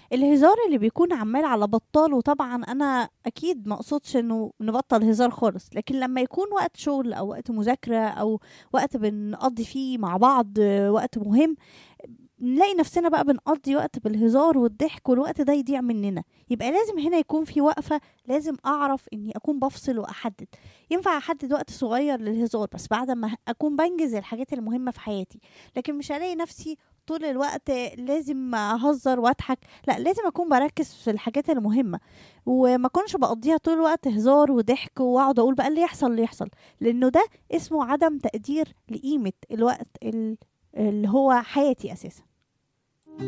الهزار اللي بيكون عمال على بطال وطبعا انا اكيد ما اقصدش انه نبطل هزار خالص لكن لما يكون وقت شغل او وقت مذاكره او وقت بنقضي فيه مع بعض آه، وقت مهم نلاقي نفسنا بقى بنقضي وقت بالهزار والضحك والوقت ده يضيع مننا يبقى لازم هنا يكون في وقفة لازم أعرف إني أكون بفصل وأحدد ينفع أحدد وقت صغير للهزار بس بعد ما أكون بنجز الحاجات المهمة في حياتي لكن مش هلاقي نفسي طول الوقت لازم أهزر وأضحك لا لازم أكون بركز في الحاجات المهمة وما أكونش بقضيها طول الوقت هزار وضحك وأقعد أقول بقى اللي يحصل اللي يحصل لأنه ده اسمه عدم تقدير لقيمة الوقت ال- اللي هو حياتي أساسا